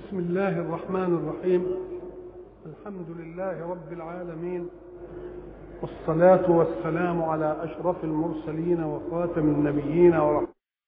بسم الله الرحمن الرحيم الحمد لله رب العالمين والصلاة والسلام على أشرف المرسلين وخاتم النبيين ورحمة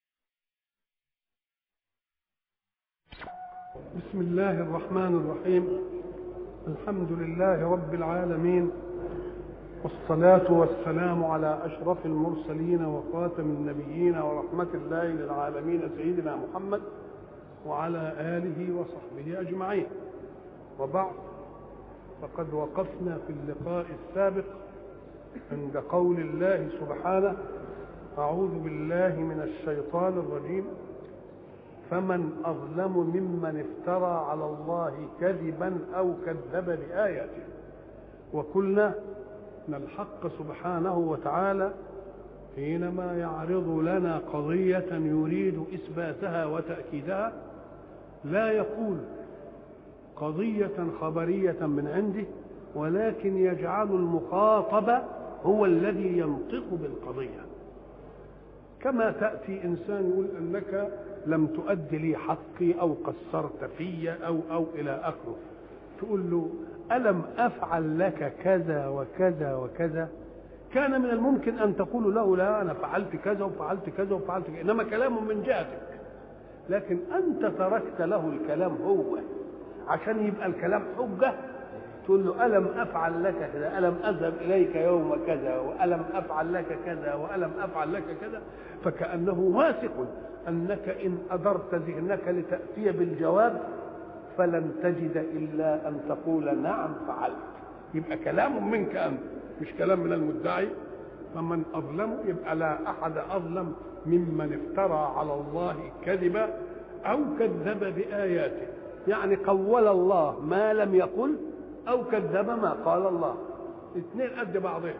بسم الله الرحمن الرحيم الحمد لله رب العالمين والصلاة والسلام على أشرف المرسلين وخاتم النبيين ورحمة الله للعالمين سيدنا محمد وعلى آله وصحبه أجمعين وبعد فقد وقفنا في اللقاء السابق عند قول الله سبحانه أعوذ بالله من الشيطان الرجيم فمن أظلم ممن افترى على الله كذبا أو كذب بآياته وقلنا أن الحق سبحانه وتعالى حينما يعرض لنا قضية يريد إثباتها وتأكيدها لا يقول قضية خبرية من عنده ولكن يجعل المخاطب هو الذي ينطق بالقضية كما تأتي إنسان يقول أنك لم تؤد لي حقي أو قصرت في أو أو إلى آخره تقول له ألم أفعل لك كذا وكذا وكذا كان من الممكن أن تقول له لا أنا فعلت كذا وفعلت كذا وفعلت كذا إنما كلام من جهتك لكن أنت تركت له الكلام هو عشان يبقى الكلام حجة تقول له ألم أفعل لك كذا ألم أذهب إليك يوم كذا وألم أفعل لك كذا وألم أفعل لك كذا فكأنه واثق أنك إن أدرت ذهنك لتأتي بالجواب فلن تجد إلا أن تقول نعم فعلت يبقى كلام منك أنت مش كلام من المدعي فمن أظلم يبقى لا أحد أظلم ممن افترى على الله كذبا أو كذب بآياته يعني قول الله ما لم يقل أو كذب ما قال الله اثنين قد بعضهم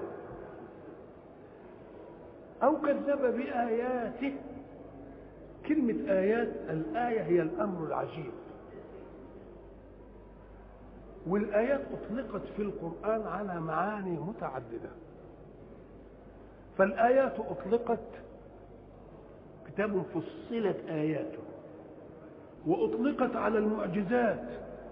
أو كذب بآياته كلمة آيات الآية هي الأمر العجيب والآيات أطلقت في القرآن على معاني متعددة فالآيات أطلقت كتاب فصلت آياته وأطلقت على المعجزات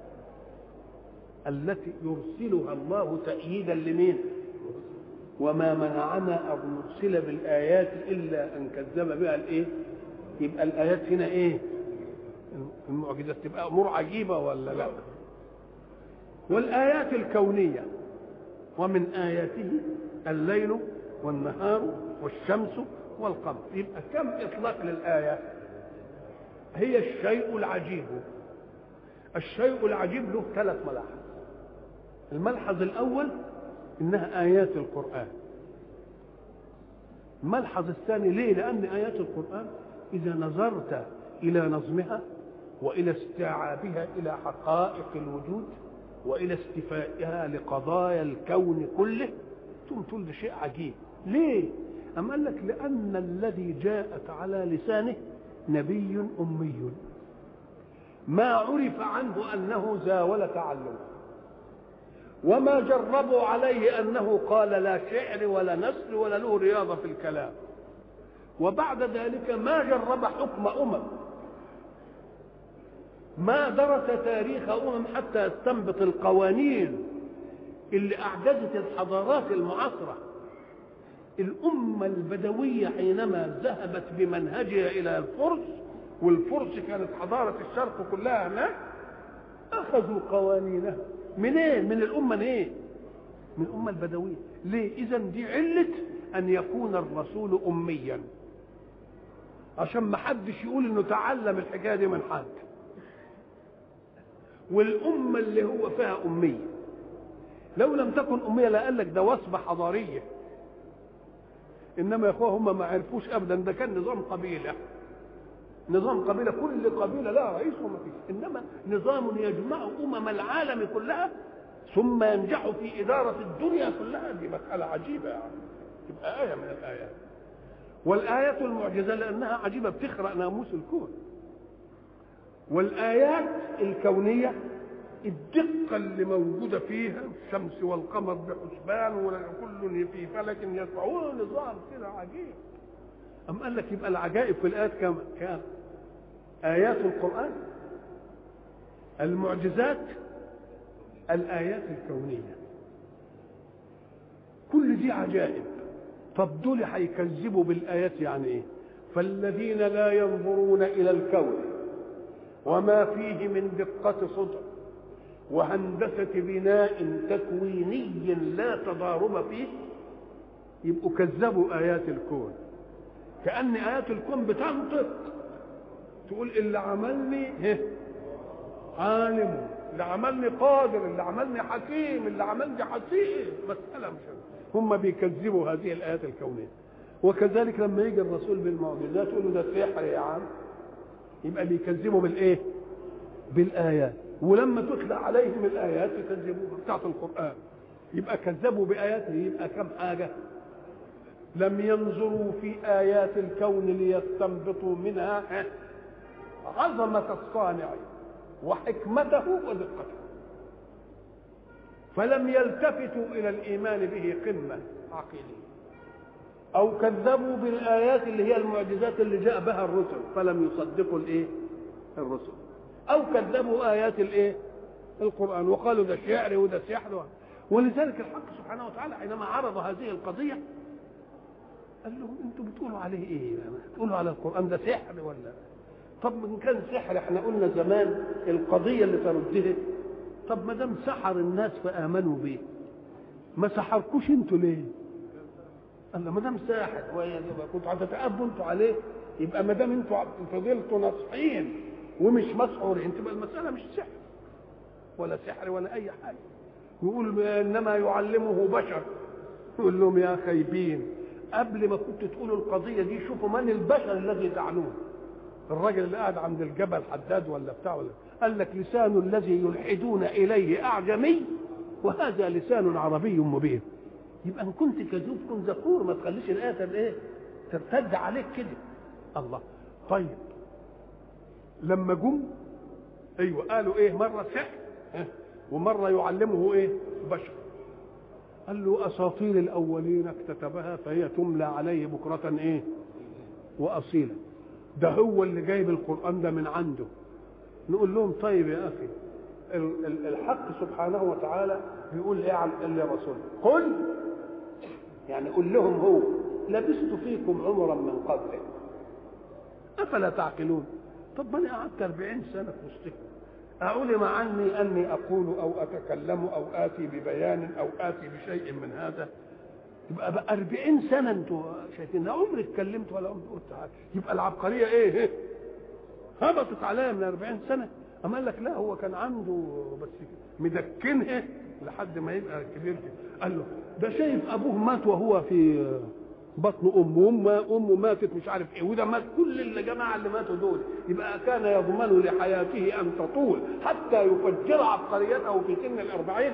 التي يرسلها الله تأييدا لمين وما منعنا أن نرسل بالآيات إلا أن كذب بها الإيه يبقى الآيات هنا إيه المعجزات تبقى أمور عجيبة ولا لا والآيات الكونية ومن آياته الليل والنهار والشمس والقمر يبقى كم إطلاق للآية هي الشيء العجيب الشيء العجيب له ثلاث ملاحظ الملحظ الأول إنها آيات القرآن الملحظ الثاني ليه لأن آيات القرآن إذا نظرت إلى نظمها وإلى استيعابها إلى حقائق الوجود والى استيفائها لقضايا الكون كله ثم تقول ده شيء عجيب ليه أم قال لك لأن الذي جاءت على لسانه نبي أمي ما عرف عنه أنه زاول تعلم وما جربوا عليه أنه قال لا شعر ولا نثر ولا له رياضة في الكلام وبعد ذلك ما جرب حكم أمم ما درس تاريخ أمم حتى يستنبط القوانين اللي أعجزت الحضارات المعاصرة الأمة البدوية حينما ذهبت بمنهجها إلى الفرس والفرس كانت حضارة الشرق كلها هناك أخذوا قوانينها منين؟ من الأمة إيه؟ من الأمة البدوية ليه؟ إذا دي علة أن يكون الرسول أميا عشان ما حدش يقول إنه تعلم الحكاية دي من حد والأمة اللي هو فيها أمية لو لم تكن أمية لقال لك ده وصفة حضارية إنما يا أخوة هم ما عرفوش أبدا ده كان نظام قبيلة نظام قبيلة كل قبيلة لها رئيس وما فيش إنما نظام يجمع أمم العالم كلها ثم ينجح في إدارة الدنيا كلها دي مسألة عجيبة يعني تبقى آية من الآيات والآيات المعجزة لأنها عجيبة بتخرق ناموس الكون والآيات الكونية الدقة اللي موجودة فيها الشمس والقمر بحسبان وكل في فلك يسبحون نظام كده عجيب أم قال لك يبقى العجائب في الآيات كم كام آيات القرآن المعجزات الآيات الكونية كل دي عجائب طب دول هيكذبوا بالآيات يعني إيه فالذين لا ينظرون إلى الكون وما فيه من دقة صدر وهندسة بناء تكويني لا تضارب فيه يبقوا كذبوا آيات الكون كأن آيات الكون بتنطق تقول اللي عملني عالم اللي عملني قادر اللي عملني حكيم اللي عملني حسيب مسألة مش هم بيكذبوا هذه الآيات الكونية وكذلك لما يجي الرسول بالمعجزات يقول له ده سحر يا عم يبقى بيكذبوا بالايه؟ بالآيات ولما تتلى عليهم الآيات يكذبوها بتاعت القرآن يبقى كذبوا بآياته يبقى كم حاجة لم ينظروا في آيات الكون ليستنبطوا منها عظمة الصانع وحكمته ودقته فلم يلتفتوا إلى الإيمان به قمة عقيدية أو كذبوا بالآيات اللي هي المعجزات اللي جاء بها الرسل فلم يصدقوا الإيه؟ الرسل أو كذبوا آيات الإيه؟ القرآن وقالوا ده شعر وده سحر ولذلك الحق سبحانه وتعالى حينما عرض هذه القضية قال لهم انتوا بتقولوا عليه ايه؟ بتقولوا على القرآن ده سحر ولا طب من كان سحر احنا قلنا زمان القضية اللي تردها طب ما دام سحر الناس فآمنوا به ما سحركوش انتوا ليه؟ قال ما دام ساحر كنتوا هتتأبوا انتوا عليه يبقى ما دام انتوا فضلتوا ناصحين ومش مسحورين تبقى المسألة مش سحر ولا سحر ولا أي حاجة يقول إنما يعلمه بشر يقول لهم يا خايبين قبل ما كنتوا تقولوا القضية دي شوفوا من البشر الذي تعنون الراجل اللي قاعد عند الجبل حداد ولا بتاع ولا قال لك لسان الذي يلحدون إليه أعجمي وهذا لسان عربي مبين يبقى ان كنت كذوب كن ذكور ما تخليش الايه ايه ترتد عليك كده الله طيب لما جم ايوه قالوا ايه مره سحر ومره يعلمه ايه بشر قال له اساطير الاولين اكتتبها فهي تملى عليه بكره ايه واصيلا ده هو اللي جايب القران ده من عنده نقول لهم طيب يا اخي الحق سبحانه وتعالى بيقول ايه عن الرسول قل يعني قل لهم هو لبست فيكم عمرا من قبله افلا تعقلون طب ما انا قعدت 40 سنه في وسطكم أعلم عني أني أقول أو أتكلم أو آتي ببيان أو آتي بشيء من هذا يبقى بقى 40 سنة أنتوا شايفين لا عمري اتكلمت ولا عمري قلت حاجة يبقى العبقرية إيه؟ هبطت عليا من 40 سنة أما قال لك لا هو كان عنده بس مدكنها لحد ما يبقى كبير كده قال له ده شايف ابوه مات وهو في بطن امه امه امه ماتت مش عارف ايه وده مات كل الجماعه اللي ماتوا دول يبقى كان يضمن لحياته ان تطول حتى يفجر عبقريته في سن الأربعين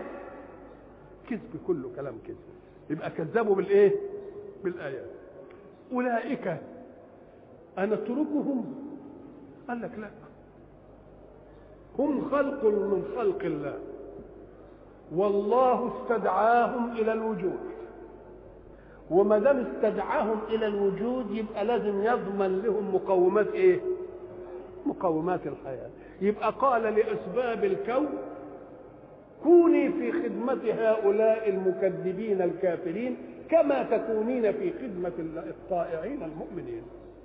كذب كله كلام كذب يبقى كذبوا بالايه بالايات اولئك انتركهم قال لك لا هم خلق من خلق الله والله استدعاهم الى الوجود وما دام استدعاهم الى الوجود يبقى لازم يضمن لهم مقومات ايه مقومات الحياه يبقى قال لاسباب الكون كوني في خدمة هؤلاء المكذبين الكافرين كما تكونين في خدمة الطائعين المؤمنين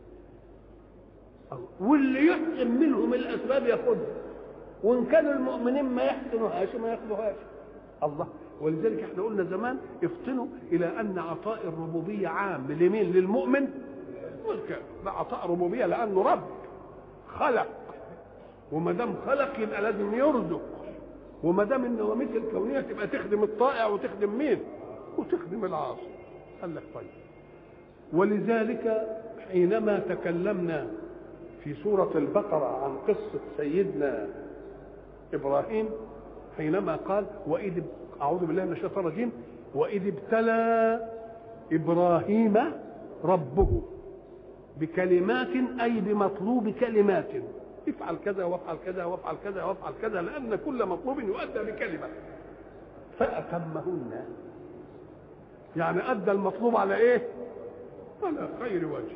واللي يحسن منهم الأسباب ياخذها وإن كانوا المؤمنين ما يحسنوهاش ما ياخذوهاش الله ولذلك احنا قلنا زمان افطنوا الى ان عطاء الربوبيه عام لمين للمؤمن والكافر ده عطاء ربوبيه لانه رب خلق وما دام خلق يبقى لازم يرزق وما دام انه مثل الكونيه تبقى تخدم الطائع وتخدم مين وتخدم العاصي قال لك طيب ولذلك حينما تكلمنا في سوره البقره عن قصه سيدنا ابراهيم حينما قال واذ اعوذ بالله من الشيطان الرجيم واذ ابتلى ابراهيم ربه بكلمات اي بمطلوب كلمات افعل كذا وافعل كذا وافعل كذا وافعل كذا لان كل مطلوب يؤدى بكلمه فاتمهن يعني ادى المطلوب على ايه على خير وجه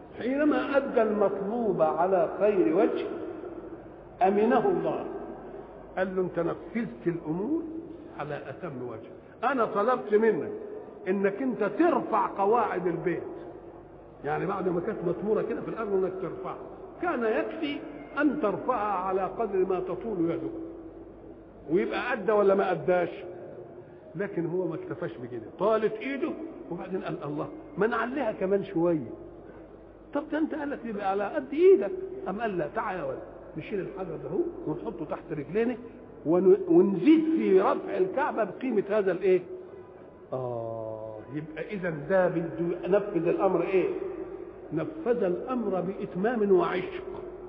حينما ادى المطلوب على خير وجه امنه الله قال له انت نفذت الامور على اتم وجه انا طلبت منك انك انت ترفع قواعد البيت يعني بعد ما كانت مطموره كده في الارض انك ترفعها كان يكفي ان ترفعها على قدر ما تطول يدك ويبقى ادى ولا ما اداش لكن هو ما اكتفاش بكده طالت ايده وبعدين قال الله ما نعليها كمان شويه طب ده انت قال لك يبقى على قد ايدك ام قال لا تعالى يا ولد نشيل الحجر ده اهو ونحطه تحت رجلينا ونزيد في رفع الكعبه بقيمه هذا الايه؟ اه يبقى اذا ده بده نفذ الامر ايه؟ نفذ الامر باتمام وعشق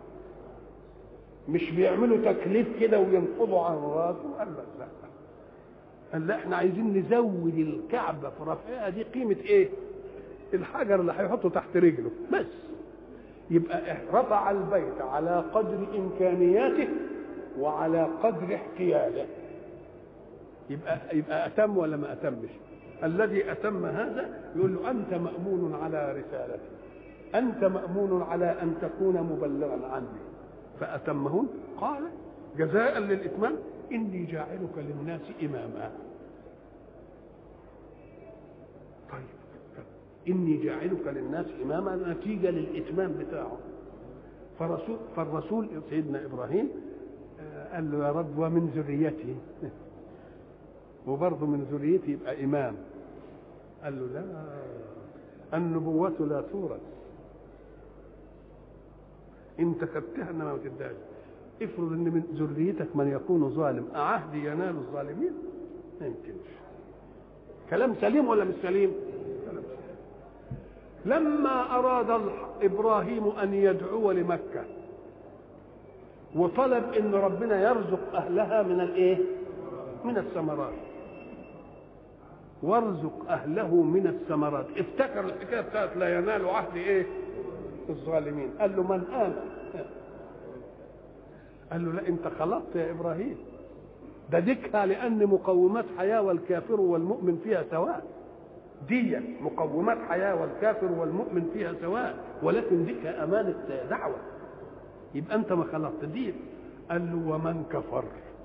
مش بيعملوا تكليف كده وينفضوا عن راسه قال لا لا قال لا احنا عايزين نزود الكعبه في رفعها دي قيمه ايه؟ الحجر اللي هيحطه تحت رجله بس يبقى رفع البيت على قدر امكانياته وعلى قدر احتياجه يبقى يبقى اتم ولا ما اتمش الذي اتم هذا يقول له انت مامون على رسالتي انت مامون على ان تكون مبلغا عني فاتمهن قال جزاء للاتمام اني جاعلك للناس اماما طيب اني جاعلك للناس اماما نتيجه للاتمام بتاعه فرسول فالرسول سيدنا ابراهيم قال له يا رب ومن ذريتي وبرضه من ذريتي يبقى امام قال له لا النبوة لا تورث انت خدتها انما ما تداش افرض ان من ذريتك من يكون ظالم أعهدي ينال الظالمين ما يمكنش كلام سليم ولا مش سليم كلام سليم. لما أراد إبراهيم أن يدعو لمكة وطلب ان ربنا يرزق اهلها من الايه من الثمرات وارزق اهله من الثمرات افتكر الحكايه بتاعت لا ينال عهد ايه الظالمين قال له من امن قال له لا انت خلقت يا ابراهيم ده ديكها لان مقومات حياه والكافر والمؤمن فيها سواء دي مقومات حياه والكافر والمؤمن فيها سواء ولكن ديك امانه دعوه يبقى انت ما خلقت دي قال له ومن كفر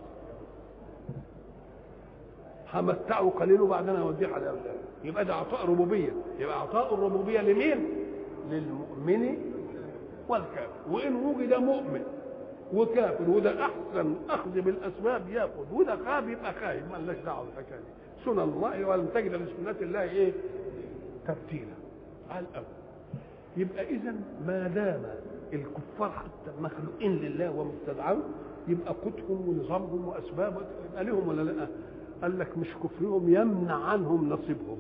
همتعه قليل وبعدين اوديه على أولاد. يبقى ده عطاء ربوبيه يبقى عطاء الربوبيه لمين للمؤمن والكافر وان وجد مؤمن وكافر وده احسن اخذ بالاسباب ياخذ وده خاب يبقى خايب مالناش دعوه بالحكايه دي سنن الله ولن تجد لسنه الله ايه تبديلا على الاول يبقى اذا ما دام الكفار حتى مخلوقين لله ومستدعون يبقى قوتهم ونظامهم واسبابهم يبقى لهم ولا لا؟ قال لك مش كفرهم يمنع عنهم نصيبهم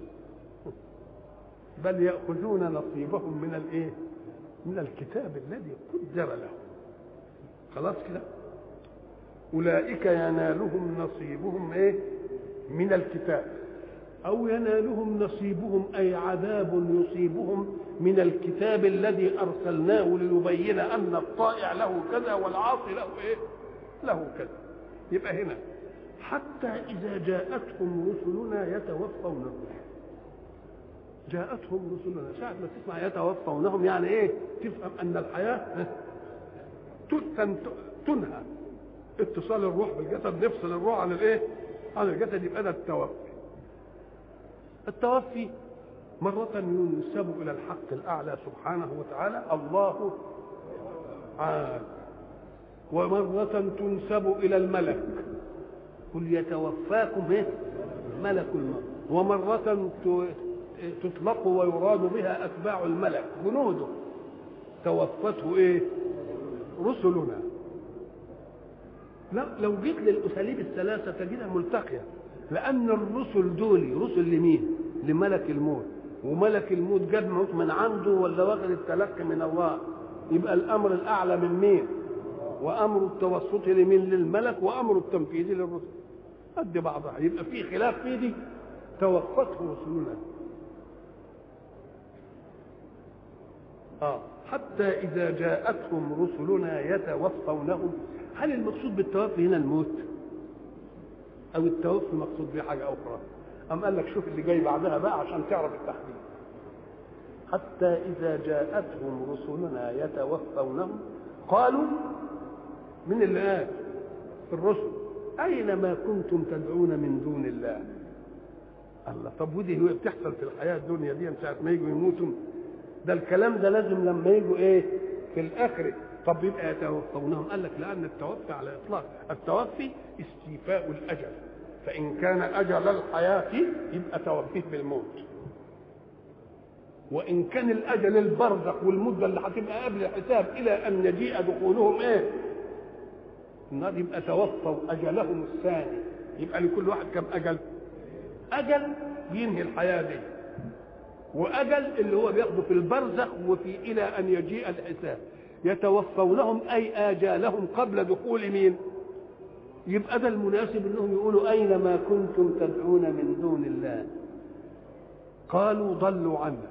بل ياخذون نصيبهم من الايه؟ من الكتاب الذي قدر لهم خلاص كده اولئك ينالهم نصيبهم ايه؟ من الكتاب أو ينالهم نصيبهم أي عذاب يصيبهم من الكتاب الذي أرسلناه ليبين أن الطائع له كذا والعاصي له إيه؟ له كذا يبقى هنا حتى إذا جاءتهم رسلنا يتوفونهم جاءتهم رسلنا ساعة ما تسمع يتوفونهم يعني إيه؟ تفهم أن الحياة تنهى اتصال الروح بالجسد نفصل الروح عن الإيه؟ عن الجسد يبقى ده التوفي التوفي مرة ينسب إلى الحق الأعلى سبحانه وتعالى الله عال ومرة تنسب إلى الملك قل يتوفاكم إيه؟ ملك الموت ومرة تطلق ويراد بها أتباع الملك جنوده توفته إيه؟ رسلنا لا لو جيت للأساليب الثلاثة تجدها ملتقية لأن الرسل دول رسل لمين؟ لملك الموت وملك الموت جاب موت من عنده ولا واخد التلقي من الله يبقى الأمر الأعلى من مين؟ وأمر التوسط لمين؟ للملك وأمر التنفيذ للرسل قد بعضها يبقى في خلاف في دي توفته رسلنا آه حتى إذا جاءتهم رسلنا يتوفونهم هل المقصود بالتوفي هنا الموت؟ او التوفي مقصود به حاجه اخرى ام قال لك شوف اللي جاي بعدها بقى عشان تعرف التحديد حتى اذا جاءتهم رسلنا يتوفونهم قالوا من اللي قال الرسل أين ما كنتم تدعون من دون الله الله طب ودي هو بتحصل في الحياة الدنيا دي من ساعة ما يجوا يموتوا ده الكلام ده لازم لما يجوا ايه في الآخرة طب يبقى يتوفونهم قال لك لأن التوفي على إطلاق التوفي استيفاء الأجل فإن كان أجل الحياة يبقى توفيه بالموت وإن كان الأجل البرزخ والمدة اللي هتبقى قبل الحساب إلى أن يجيء دخولهم إيه؟ النار يبقى توفوا أجلهم الثاني يبقى لكل واحد كم أجل؟ أجل ينهي الحياة دي وأجل اللي هو بياخده في البرزخ وفي إلى أن يجيء الحساب يتوفونهم أي آجالهم قبل دخول مين؟ يبقى ده المناسب انهم يقولوا اين ما كنتم تدعون من دون الله قالوا ضلوا عنا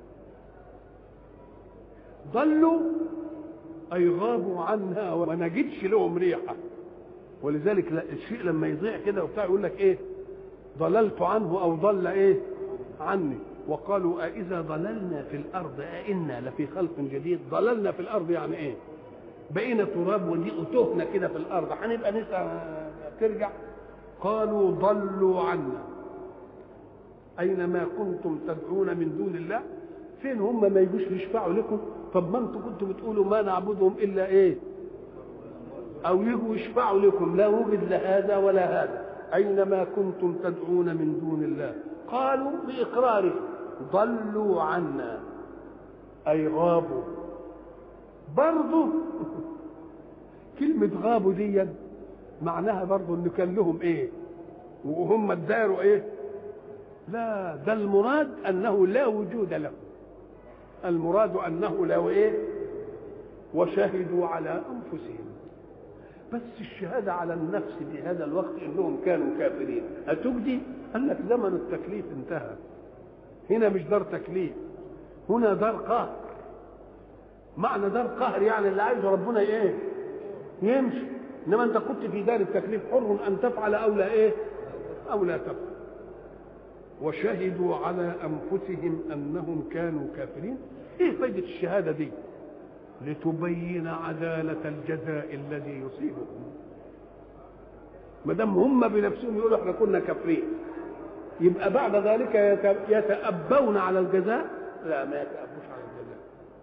ضلوا اي غابوا عنها وما نجدش لهم ريحه ولذلك لا الشيء لما يضيع كده وبتاع يقول لك ايه ضللت عنه او ضل ايه عني وقالوا أإذا ضللنا في الأرض أئنا لفي خلق جديد ضللنا في الأرض يعني إيه بقينا تراب وتهنا كده في الارض هنبقى نسعى ترجع قالوا ضلوا عنا اينما كنتم تدعون من دون الله فين هم ما يجوش يشفعوا لكم طب ما انتم كنتم بتقولوا ما نعبدهم الا ايه او يجوا يشفعوا لكم لا وجد لا هذا ولا هذا اينما كنتم تدعون من دون الله قالوا باقرارهم ضلوا عنا اي غابوا برضه كلمة غابوا دي معناها برضه ان كان لهم ايه وهم اداروا ايه لا ده المراد انه لا وجود له المراد انه لا ايه وشهدوا على انفسهم بس الشهادة على النفس في هذا الوقت انهم كانوا كافرين هتجدي قال لك زمن التكليف انتهى هنا مش دار تكليف هنا دار قهر معنى دار قهر يعني اللي عايزه ربنا ايه يمشي انما انت كنت في دار التكليف حر ان تفعل او لا ايه او لا تفعل وشهدوا على انفسهم انهم كانوا كافرين ايه فايده الشهاده دي لتبين عداله الجزاء الذي يصيبهم ما دام هم بنفسهم يقولوا احنا كنا كافرين يبقى بعد ذلك يتأبون على الجزاء لا ما يتأبوش على الجزاء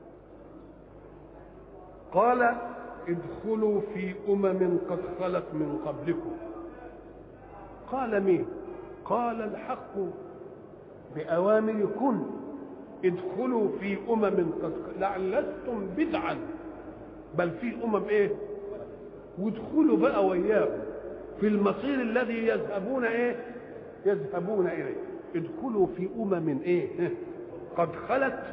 قال ادخلوا في أمم قد خلت من قبلكم قال مين قال الحق بأوامر كن ادخلوا في أمم قد لعن لستم بدعا بل في أمم إيه وادخلوا بقى وياهم في المصير الذي يذهبون إيه يذهبون إليه ادخلوا في أمم إيه قد خلت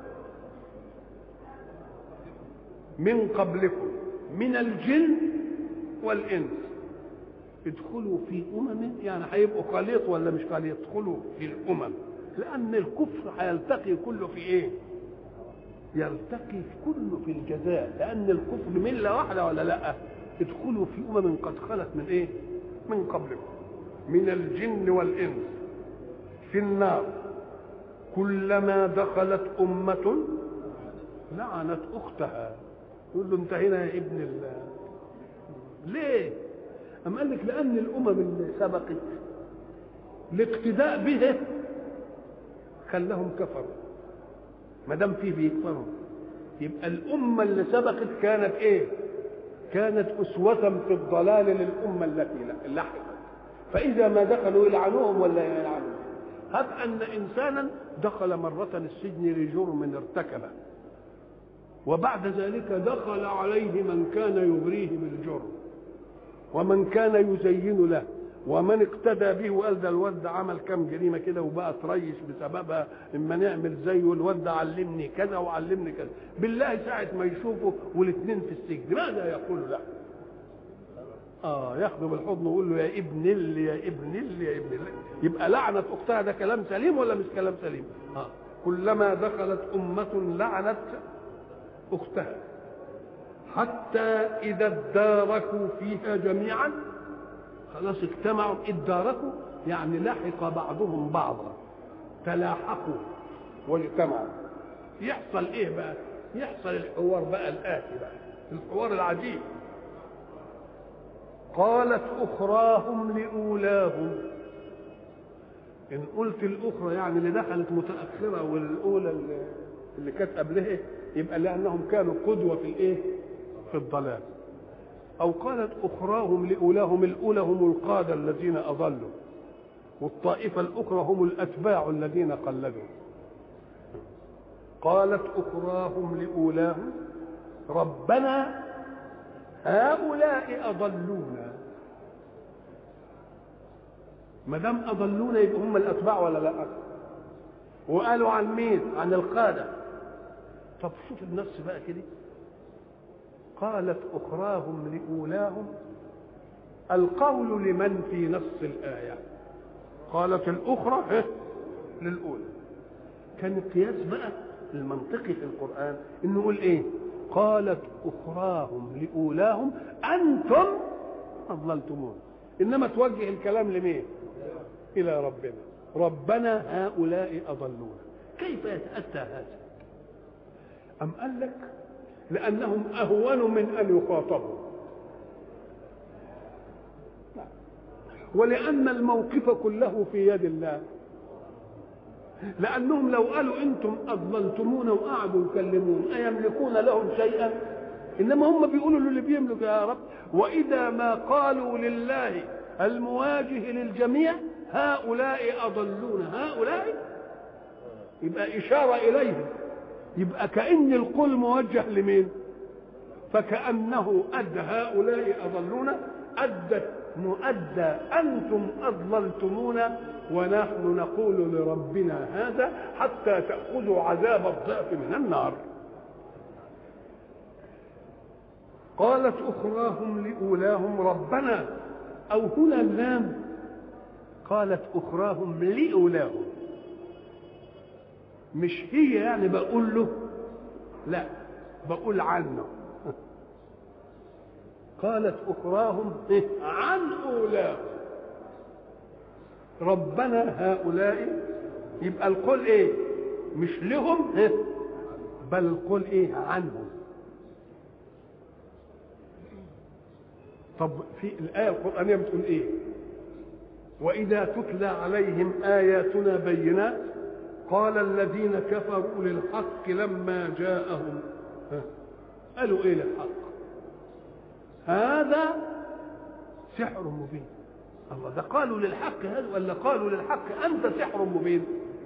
من قبلكم من الجن والإنس ادخلوا في أمم يعني هيبقوا خليط ولا مش خليط ادخلوا في الأمم لأن الكفر هيلتقي كله في إيه؟ يلتقي كله في الجزاء لأن الكفر ملة واحدة ولا لأ؟ ادخلوا في أمم قد خلت من إيه؟ من قبلكم من الجن والإنس في النار كلما دخلت أمة لعنت أختها يقول له أنت هنا يا ابن الله ليه؟ أم قال لك لأن الأمم اللي سبقت الاقتداء به خلاهم كفروا ما دام فيه بيكفروا يبقى الأمة اللي سبقت كانت إيه؟ كانت أسوة في الضلال للأمة التي لحقت فإذا ما دخلوا يلعنوهم ولا يلعنون هب أن إنسانا دخل مرة السجن لجرم ارتكبه وبعد ذلك دخل عليه من كان يغريه بالجرم ومن كان يزين له ومن اقتدى به وقال ده الواد عمل كام جريمه كده وبقى تريش بسببها اما نعمل زيه الواد ده علمني كذا وعلمني كذا بالله ساعه ما يشوفه والاثنين في السجن ماذا يقول له اه ياخده بالحضن ويقول له يا ابن اللي يا ابن اللي يا ابن اللي يبقى لعنه اختها ده كلام سليم ولا مش كلام سليم اه كلما دخلت امه لعنت اختها حتى اذا اداركوا فيها جميعا خلاص اجتمعوا اداركوا يعني لحق بعضهم بعضا تلاحقوا واجتمعوا يحصل ايه بقى يحصل الحوار بقى الاتي بقى الحوار العجيب قالت أخراهم لأولاهم إن قلت الأخرى يعني اللي دخلت متأخرة والأولى اللي, اللي كانت قبلها يبقى لأنهم كانوا قدوة في الإيه؟ في الضلال أو قالت أخراهم لأولاهم الأولى هم القادة الذين أضلوا والطائفة الأخرى هم الأتباع الذين قلدوا قالت أخراهم لأولاهم ربنا هؤلاء أضلونا ما دام أضلونا يبقى هم الأتباع ولا لا وقالوا عن مين عن القادة طب شوف النص بقى كده قالت أخراهم لأولاهم القول لمن في نص الآية قالت الأخرى إيه؟ للأولى كان القياس بقى المنطقي في القرآن إنه يقول إيه قالت أخراهم لأولاهم أنتم أضللتمون إنما توجه الكلام لمين إلى ربنا ربنا هؤلاء أضلونا كيف يتأتى هذا أم قال لك لأنهم أهون من أن يخاطبوا ولأن الموقف كله في يد الله لأنهم لو قالوا أنتم أضللتمونا وقعدوا يكلمون أيملكون لهم شيئا إنما هم بيقولوا للي بيملك يا رب وإذا ما قالوا لله المواجه للجميع هؤلاء أضلون هؤلاء يبقى إشارة إليهم يبقى كأن القول موجه لمين فكأنه أدى هؤلاء أضلون أدت مؤدى أنتم أضللتمونا ونحن نقول لربنا هذا حتى تأخذوا عذاب الضعف من النار قالت أخراهم لأولاهم ربنا أو هنا اللام قالت أخراهم لأولاهم مش هي يعني بقول له لا بقول عنه قالت أخراهم إيه؟ عن أولاهم ربنا هؤلاء يبقى القول ايه مش لهم إيه؟ بل القول ايه عنهم طب في الآية القرآنية بتقول ايه وإذا تتلى عليهم آياتنا بينات قال الذين كفروا للحق لما جاءهم قالوا ايه للحق هذا سحر مبين الله ده قالوا للحق هذا ولا قالوا للحق انت سحر مبين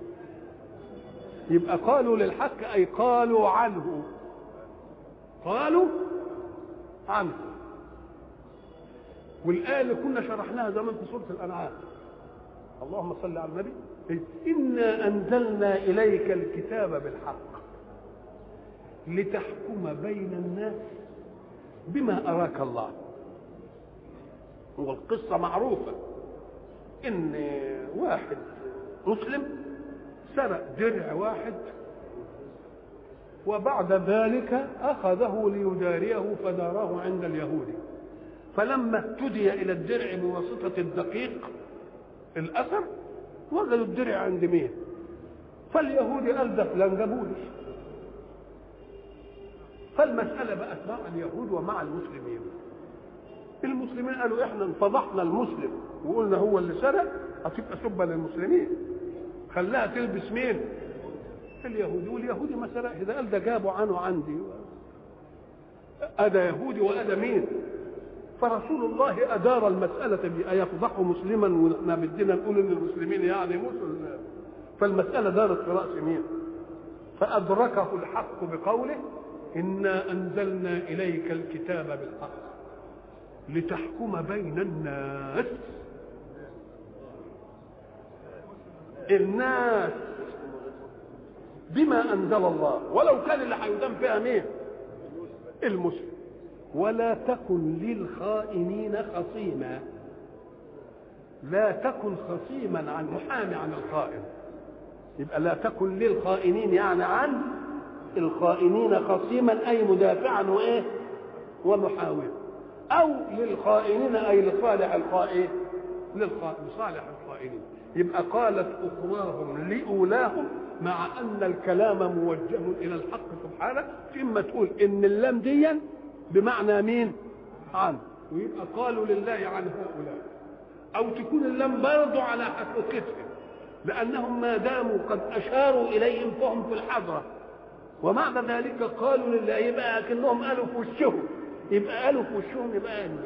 يبقى قالوا للحق اي قالوا عنه قالوا عنه والآية اللي كنا شرحناها زمان في سورة الأنعام اللهم صل على النبي إنا أنزلنا إليك الكتاب بالحق لتحكم بين الناس بما أراك الله والقصة معروفة إن واحد مسلم سرق درع واحد وبعد ذلك أخذه ليداريه فداراه عند اليهودي فلما اهتدي إلى الدرع بواسطة الدقيق الأثر وجدوا الدرع عند مين فاليهودي قال ده فلان جابولي فالمسألة بقت مع اليهود ومع المسلمين المسلمين قالوا احنا انفضحنا المسلم وقلنا هو اللي سرق هتبقى سبه للمسلمين خلاها تلبس مين اليهودي واليهودي ما سرقش ده قال ده جابوا عنه عندي أدى يهودي وأدى مين فرسول الله أدار المسألة بأيفضح مسلما ونحن بدنا نقول إن المسلمين يعني مسلم فالمسألة دارت في رأس مين فأدركه الحق بقوله إنا أنزلنا إليك الكتاب بالحق لتحكم بين الناس الناس بما أنزل الله ولو كان اللي هيدام فيها مين المسلم ولا تكن للخائنين خصيما لا تكن خصيما عن محامي عن الخائن يبقى لا تكن للخائنين يعني عن الخائنين خصيما اي مدافعا وايه ومحاولا او للخائنين اي لصالح الخائن لصالح الخائنين يبقى قالت اخراهم لاولاهم مع ان الكلام موجه الى الحق سبحانه اما تقول ان اللام دي بمعنى مين عن ويبقى قالوا لله عن هؤلاء او تكون اللام برضه على حقيقتهم لانهم ما داموا قد اشاروا اليهم فهم في الحضره ومعنى ذلك قالوا لله يبقى كانهم قالوا في وشهم يبقى قالوا في وشهم يبقى قالوا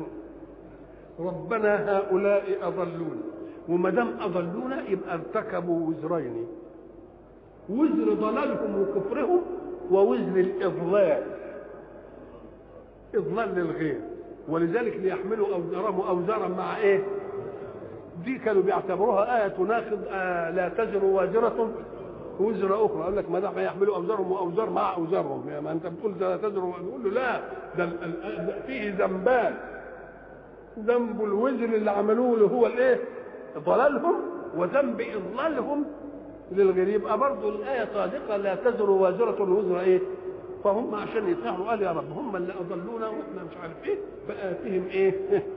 ربنا هؤلاء اضلونا وما دام اضلونا يبقى ارتكبوا وزرين وزر ضلالهم وكفرهم ووزر الاضلال اضلال للغير ولذلك ليحملوا اوزارهم اوزارا مع ايه دي كانوا بيعتبروها آية تناقض آه لا تزر وازرة وزر أخرى قال لك ما دام يحملوا أوزارهم وأوزار مع أوزارهم يعني ما أنت بتقول لا تزر يقول له لا ده فيه ذنبان ذنب الوزر اللي عملوه اللي هو الايه؟ ضلالهم وذنب إضلالهم للغير يبقى برضه الآية صادقة لا تزر وازرة وزر إيه؟ فهم عشان يتنحوا قال يا رب هم اللي أضلونا وإحنا مش عارف إيه فآتهم إيه؟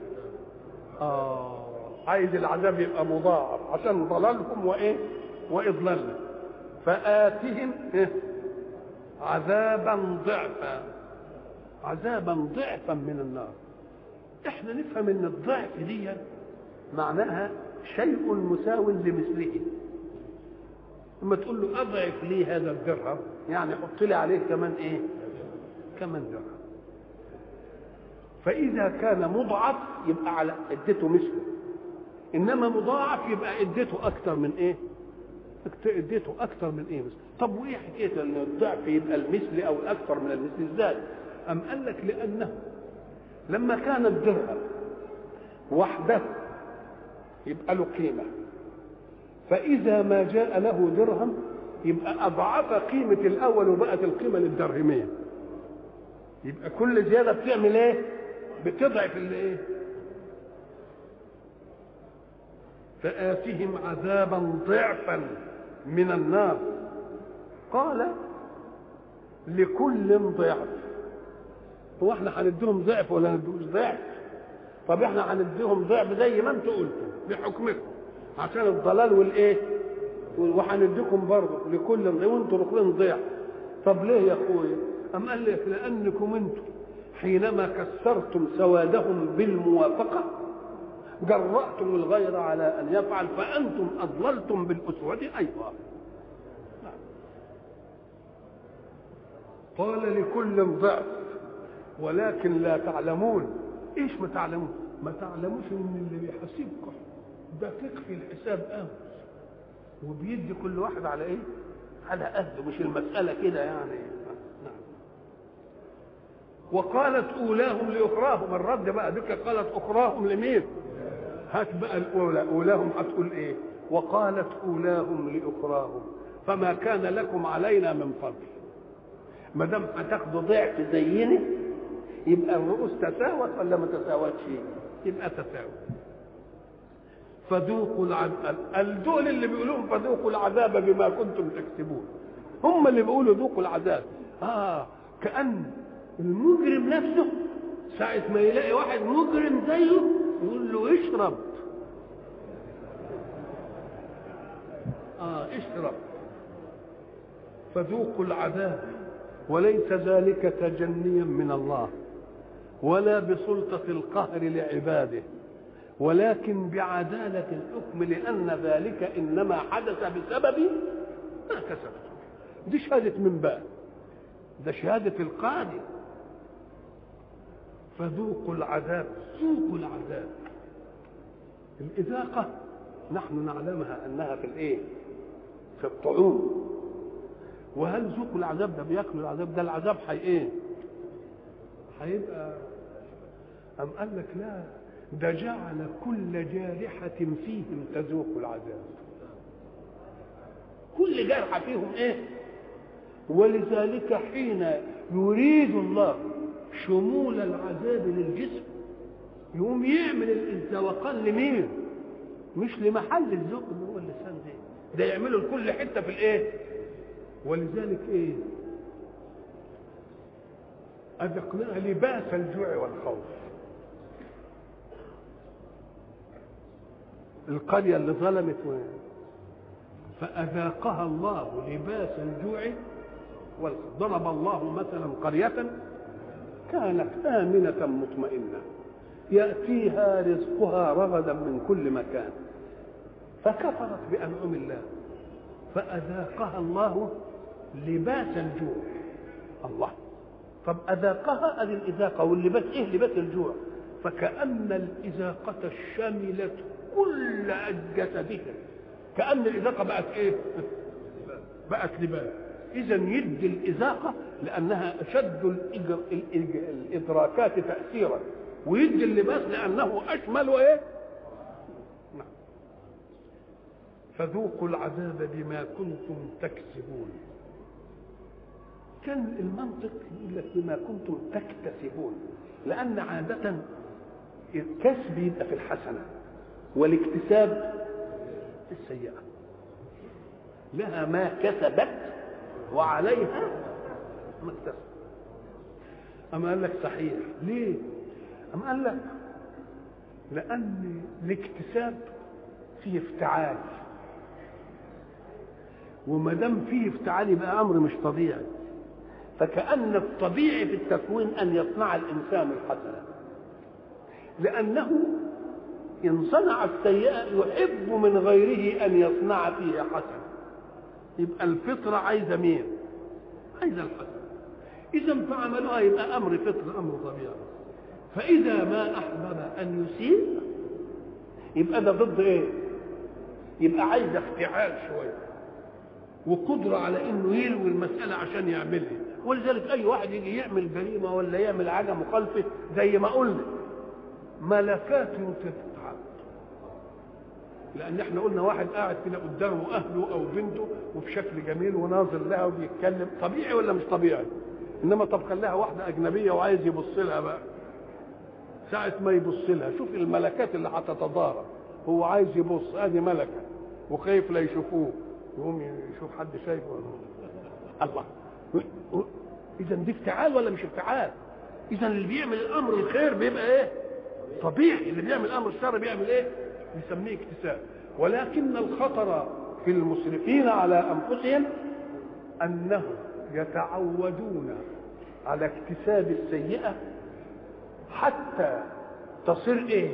آه عايز العذاب يبقى مضاعف عشان ضلالهم وإيه؟ وإضلالنا فآتهم إيه؟ عذابا ضعفا عذابا ضعفا من النار احنا نفهم ان الضعف دي معناها شيء مساو لمثله لما تقول له اضعف لي هذا الدرهم يعني حط لي عليه كمان ايه كمان درهم فاذا كان مضعف يبقى على اديته مثله انما مضاعف يبقى اديته اكتر من ايه اديته اكتر من ايه مثل طب وايه حكايه ان الضعف يبقى المثل او الاكثر من المثل ازاي ام قال لك لانه لما كان الدرهم وحده يبقى له قيمه فاذا ما جاء له درهم يبقى اضعف قيمه الاول وبقت القيمه للدرهمين يبقى كل زياده بتعمل ايه بتضعف الايه فآتهم عذابا ضعفا من النار قال لكل ضعف هو احنا هنديهم ضعف ولا ندوش ضعف طب احنا هنديهم ضعف زي ما انتوا قلتوا بحكمكم عشان الضلال والايه وهنديكم برضه لكل ضعف وانتوا الاخرين ضعف طب ليه يا اخويا ام قال لك لانكم انتم حينما كسرتم سوادهم بالموافقه جرأتم الغير على أن يفعل فأنتم أضللتم بالأسود أيضا قال لكل ضعف ولكن لا تعلمون ايش ما تعلمون ما تعلموش ان اللي بيحاسبكم دقيق في الحساب قوي وبيدي كل واحد على ايه على قده مش المساله كده يعني نعم وقالت اولاهم لاخراهم الرد بقى ديك قالت اخراهم لمين هات بقى الاولى اولاهم هتقول ايه وقالت اولاهم لاخراهم فما كان لكم علينا من فضل ما دام هتاخدوا ضعف زينا يبقى الرؤوس تساوت ولا ما تساوتش يبقى تساوت فذوقوا العذاب دول اللي بيقولون فذوقوا العذاب بما كنتم تكسبون هم اللي بيقولوا ذوقوا العذاب اه كأن المجرم نفسه ساعة ما يلاقي واحد مجرم زيه يقول له اشرب اه اشرب فذوقوا العذاب وليس ذلك تجنيا من الله ولا بسلطة القهر لعباده ولكن بعدالة الحكم لأن ذلك إنما حدث بسبب ما كسبت دي شهادة من بقى ده شهادة القاضي فذوقوا العذاب ذوقوا العذاب الإذاقة نحن نعلمها أنها في الإيه؟ في الطعوم وهل ذوقوا العذاب ده بياكلوا العذاب ده العذاب حي إيه؟ هيبقى أم قال لك لا ده جعل كل جارحة فيهم تذوق العذاب كل جرحة فيهم ايه ولذلك حين يريد الله شمول العذاب للجسم يقوم يعمل الزوقان لمين مش لمحل الذوق اللي هو اللسان ده ده يعمله لكل حته في الايه ولذلك ايه أذقناها لباس الجوع والخوف القرية اللي ظلمت و... فأذاقها الله لباس الجوع والخوف ضرب الله مثلا قرية كانت آمنة مطمئنة يأتيها رزقها رغدا من كل مكان فكفرت بأنعم الله فأذاقها الله لباس الجوع الله طب أذاقها أدي الإذاقة واللباس إيه لباس الجوع فكأن الإذاقة شملت كل جسدها كأن الإذاقة بقت إيه بقت لباس إذا يدي الإذاقة لأنها أشد الإدراكات تأثيرا ويدي اللباس لأنه أشمل وإيه نعم فذوقوا العذاب بما كنتم تكسبون كان المنطق يقول لك بما كنتم تكتسبون لأن عادة الكسب يبقى في الحسنة والاكتساب في السيئة لها ما كسبت وعليها ما اكتسبت أما قال لك صحيح ليه؟ أما قال لك لأن الاكتساب فيه افتعال وما دام فيه افتعال يبقى أمر مش طبيعي فكأن الطبيعي في التكوين أن يصنع الإنسان الحسنة لأنه إن صنع السيئة يحب من غيره أن يصنع فيه حسنة يبقى الفطرة عايزة مين؟ عايزة الحسنة إذا فعملوها يبقى أمر فطر أمر طبيعي فإذا ما أحبب أن يسيء يبقى ده ضد إيه؟ يبقى عايز افتعال شوية وقدرة على إنه يلوي المسألة عشان يعملها ولذلك أي واحد يجي يعمل جريمة ولا يعمل حاجة مخالفة زي ما قلنا ملكات تتعب لان احنا قلنا واحد قاعد كده قدامه اهله او بنته وفي شكل جميل وناظر لها وبيتكلم طبيعي ولا مش طبيعي انما طب خليها واحده اجنبيه وعايز يبص لها بقى ساعة ما يبص لها شوف الملكات اللي هتتضارب هو عايز يبص ادي ملكة وخايف لا يشوفوه يقوم يشوف حد شايفه الله اذا دي افتعال ولا مش افتعال اذا اللي بيعمل الامر الخير بيبقى ايه طبيعي اللي بيعمل امر الشر بيعمل ايه بيسميه اكتساب ولكن الخطر في المسرفين على انفسهم انهم يتعودون على اكتساب السيئه حتى تصير ايه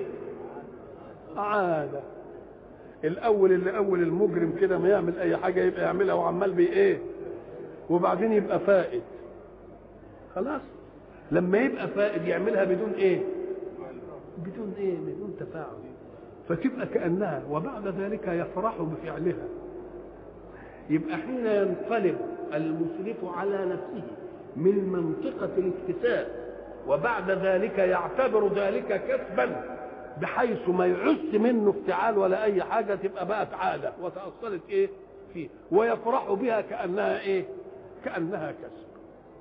عاده الاول اللي اول المجرم كده ما يعمل اي حاجه يبقى يعملها وعمال بي ايه وبعدين يبقى فائد خلاص لما يبقى فائد يعملها بدون ايه بدون ايه بدون تفاعل فتبقى كانها وبعد ذلك يفرح بفعلها يبقى حين ينقلب المسرف على نفسه من منطقة الاكتساب وبعد ذلك يعتبر ذلك كسبا بحيث ما يعس منه افتعال ولا اي حاجة تبقى بقت عادة وتأصلت ايه فيه ويفرح بها كأنها ايه كأنها كسب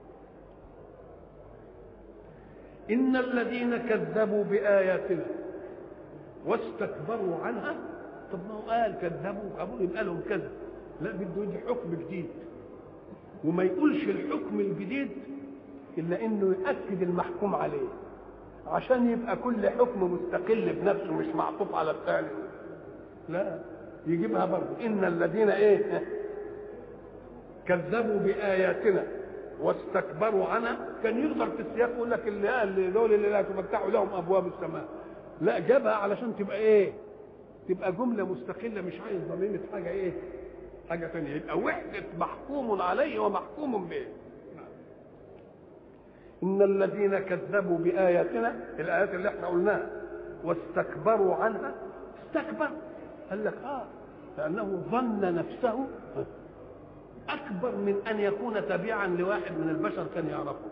إن الذين كذبوا بآياتنا واستكبروا عنها طب ما هو قال كذبوا قبول يبقى لهم كذا لا بده يدي حكم جديد وما يقولش الحكم الجديد إلا إنه يأكد المحكوم عليه عشان يبقى كل حكم مستقل بنفسه مش معطوف على الثاني لا يجيبها برضه إن الذين إيه كذبوا بآياتنا واستكبروا عنها كان يقدر في السياق يقول لك اللي قال دول اللي لا تفتح لهم ابواب السماء لا جابها علشان تبقى ايه تبقى جمله مستقله مش عايز ضميمه حاجه ايه حاجه ثانيه يبقى وحده محكوم عليه ومحكوم به ان الذين كذبوا باياتنا الايات اللي احنا قلناها واستكبروا عنها استكبر قال لك اه لانه ظن نفسه اكبر من ان يكون تابعا لواحد من البشر كان يعرفه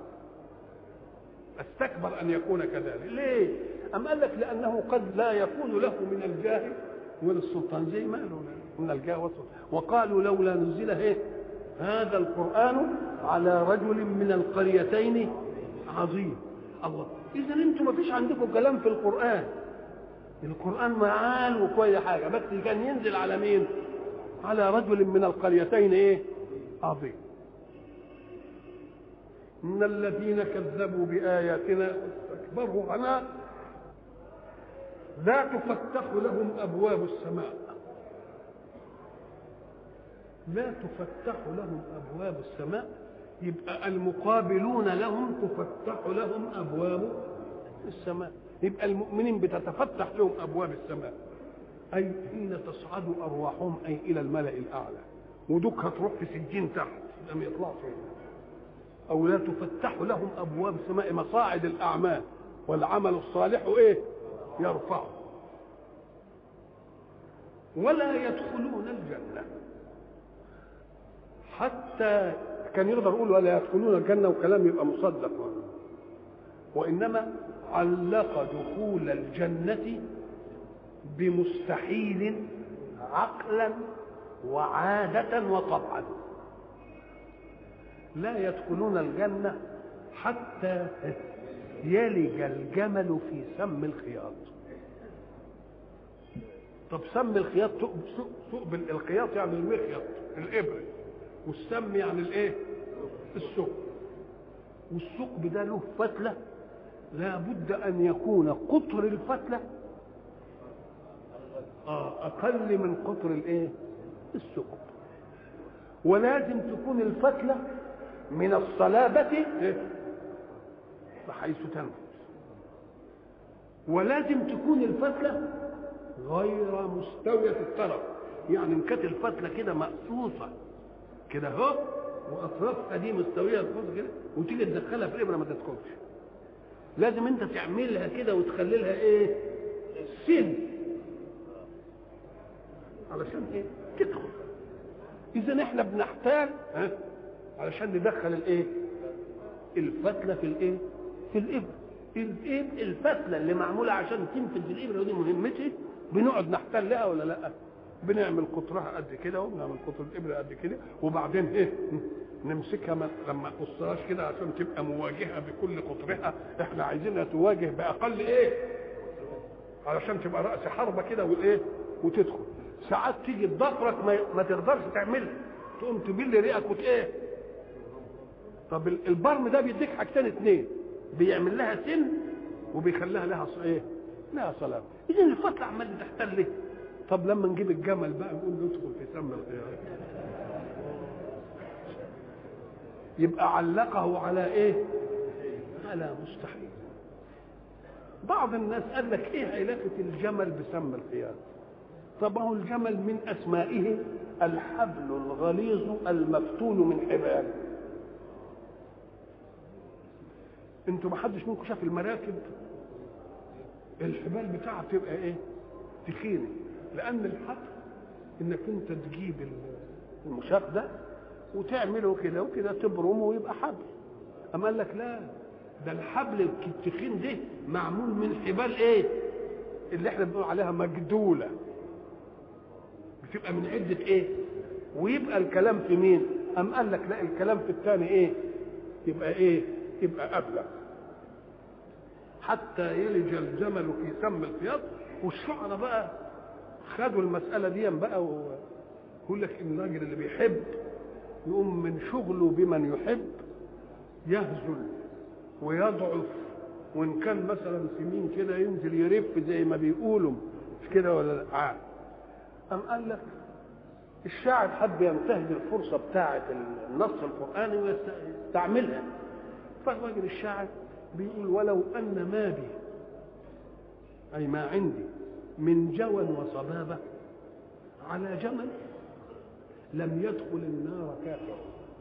استكبر ان يكون كذلك ليه ام قال لك لانه قد لا يكون له من الجاه والسلطان زي ما له من الجاه والسلطان وقالوا لولا نزل ايه هذا القران على رجل من القريتين عظيم الله اذا انتم ما فيش عندكم كلام في القران القران معال وكل حاجه بس كان ينزل على مين على رجل من القريتين ايه عظيم ان الذين كذبوا باياتنا واستكبروا عنها لا تفتح لهم ابواب السماء لا تفتح لهم ابواب السماء يبقى المقابلون لهم تفتح لهم ابواب السماء يبقى المؤمنين بتتفتح لهم ابواب السماء اي حين تصعد ارواحهم اي الى الملا الاعلى ودوك هتروح في سجين تحت لم يطلعوا او لا تفتح لهم ابواب السماء مصاعد الاعمال والعمل الصالح ايه يرفعه ولا يدخلون الجنه حتى كان يقدر يقول ولا يدخلون الجنه وكلام يبقى مصدق وانما علق دخول الجنه بمستحيل عقلا وعاده وطبعا لا يدخلون الجنه حتى يلج الجمل في سم الخياط طب سم الخياط ثقب الخياط يعني المخيط الابره والسم يعني الايه الثقب والثقب ده له فتله لابد ان يكون قطر الفتله آه اقل من قطر الايه الثقب ولازم تكون الفتله من الصلابه بحيث تنفذ ولازم تكون الفتله غير مستويه الطرف يعني ان كانت الفتله كده مقصوصه كده اهو واطرافها دي مستويه الخوص كده وتيجي تدخلها في الابره ما تدخلش لازم انت تعملها كده وتخلي لها ايه سن علشان ايه تدخل اذا احنا بنحتاج ها علشان ندخل الايه الفتله في الايه في الابره الايه الفتله اللي معموله عشان تنفذ في الابره ودي مهمتي بنقعد نحتلها ولا لا بنعمل قطرها قد كده وبنعمل قطر الابره قد كده وبعدين ايه نمسكها لما نقصهاش كده عشان تبقى مواجهه بكل قطرها احنا عايزينها تواجه باقل ايه علشان تبقى راس حربه كده وايه وتدخل ساعات تيجي بضفرك ما, ما تقدرش تعملها تقوم تبل ريقك وت ايه طب البرم ده بيديك حاجتين اتنين بيعمل لها سن وبيخليها لها ايه لها صلاه اذا الفتله عمال تحتل ليه طب لما نجيب الجمل بقى نقول له ادخل في سم الخيار يبقى علقه على ايه على مستحيل بعض الناس قال لك ايه علاقه الجمل بسم الخيار طب هو الجمل من اسمائه الحبل الغليظ المفتول من حبال انتوا ما حدش منكم شاف المراكب الحبال بتاعها بتبقى ايه تخينه لان الحبل انك انت تجيب المشاف ده وتعمله كده وكده تبرمه ويبقى حبل اما قال لك لا ده الحبل التخين ده معمول من حبال ايه اللي احنا بنقول عليها مجدوله بتبقى من عده ايه ويبقى الكلام في مين ام قال لك لا الكلام في الثاني ايه يبقى ايه يبقى ابلغ حتى يلج الجمل في سم الخياط والشعراء بقى خدوا المسألة دي بقى ويقول لك إن الراجل اللي بيحب يقوم من شغله بمن يحب يهزل ويضعف وإن كان مثلا سمين كده ينزل يرف زي ما بيقولوا مش كده ولا لا أم قال لك الشاعر حب ينتهز الفرصة بتاعة النص القرآني ويستعملها فالراجل الشاعر بيقول ولو أن ما بي أي ما عندي من جوى وصبابة على جمل لم يدخل النار كافر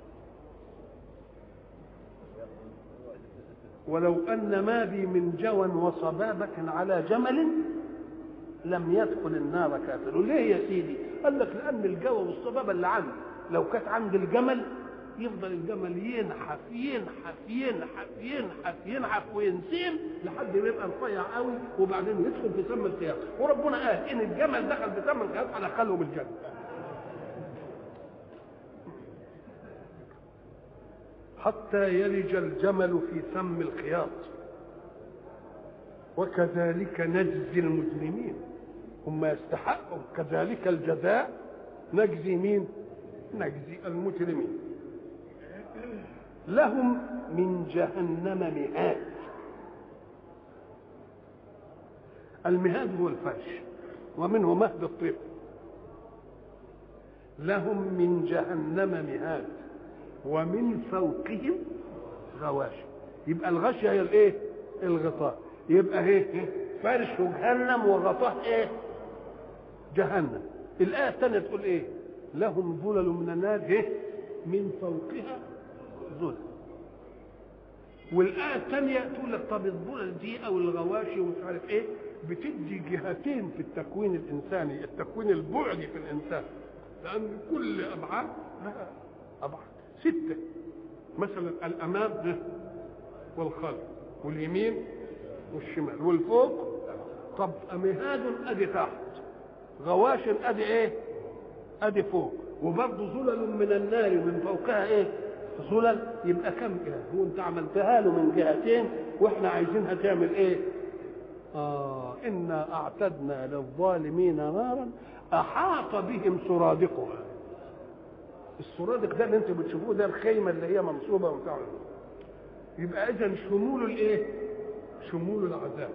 ولو أن ما بي من جوى وصبابة على جمل لم يدخل النار كافر ليه يا سيدي قال لك لأن الجوى والصبابة اللي عندي لو كانت عند الجمل يفضل الجمل ينحف ينحف ينحف ينحف ينحف وينسيم لحد ما يبقى رفيع قوي وبعدين يدخل في سم الخياط وربنا قال ان الجمل دخل في سم الخياط هدخله بالجنه حتى يلج الجمل في سم الخياط وكذلك نجزي المجرمين هم يستحقوا كذلك الجزاء نجزي مين نجزي المجرمين لهم من جهنم مهاد المهاد هو الفرش ومنه مهد الطفل لهم من جهنم مهاد ومن فوقهم غواش يبقى الغشية هي الايه الغطاء يبقى ايه فرش جهنم وغطاه ايه جهنم الآية الثانية تقول ايه لهم ظلل من النار ايه من فوقها ظلل والآية الثانية تقول لك طب الظلل دي أو الغواشي ومش عارف إيه بتدي جهتين في التكوين الإنساني التكوين البعدي في الإنسان لأن كل أبعاد لها أبعاد ستة مثلا الأمام والخلف واليمين والشمال والفوق طب مهاد أدي تحت غواش أدي إيه أدي فوق وبرضه ظلل من النار من فوقها إيه ظلل يبقى كم جهه هو انت عملتها له من جهتين واحنا عايزينها تعمل ايه اه انا اعتدنا للظالمين نارا احاط بهم سرادقها السرادق ده اللي انتوا بتشوفوه ده الخيمه اللي هي منصوبه وبتاع يبقى اذا شمول الايه شمول العذاب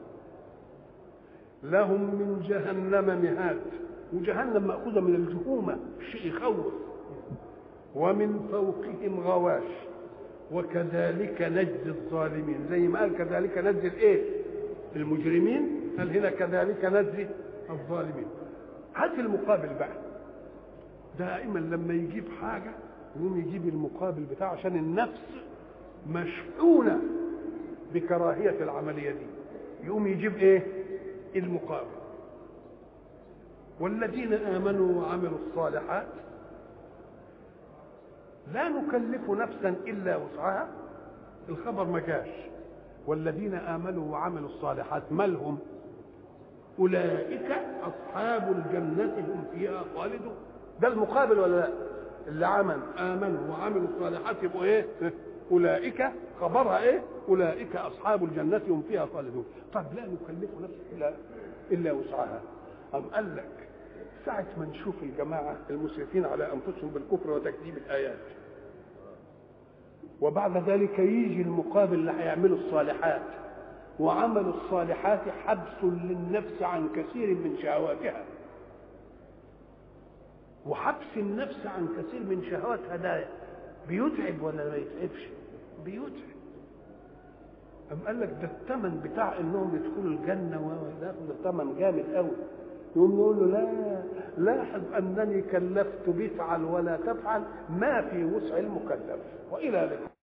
لهم من جهنم مهاد وجهنم ماخوذه من الجهومه شيء يخوف ومن فوقهم غواش وكذلك نجزي الظالمين زي ما قال كذلك نجزي الايه المجرمين قال هنا كذلك نجزي الظالمين هات المقابل بقى دائما لما يجيب حاجه يقوم يجيب المقابل بتاعه عشان النفس مشحونه بكراهيه العمليه دي يقوم يجيب ايه المقابل والذين امنوا وعملوا الصالحات لا نكلف نفسا الا وسعها الخبر ما جاش والذين امنوا وعملوا الصالحات ما لهم اولئك اصحاب الجنه هم فيها خالدون ده المقابل ولا لا اللي عمل امنوا وعملوا الصالحات يبقوا ايه اولئك خبرها ايه اولئك اصحاب الجنه هم فيها خالدون طب لا نكلف نفسا الا الا وسعها ام قال لك ساعة ما نشوف الجماعة المسرفين على أنفسهم بالكفر وتكذيب الآيات وبعد ذلك يجي المقابل اللي هيعملوا الصالحات وعمل الصالحات حبس للنفس عن كثير من شهواتها وحبس النفس عن كثير من شهواتها ده بيتعب ولا ما يتعبش بيتعب أم قال لك ده الثمن بتاع انهم يدخلوا الجنه وياخدوا الثمن جامد قوي يقوم يقول له لا لاحظ انني كلفت بفعل ولا تفعل ما في وسع المكلف والى ذلك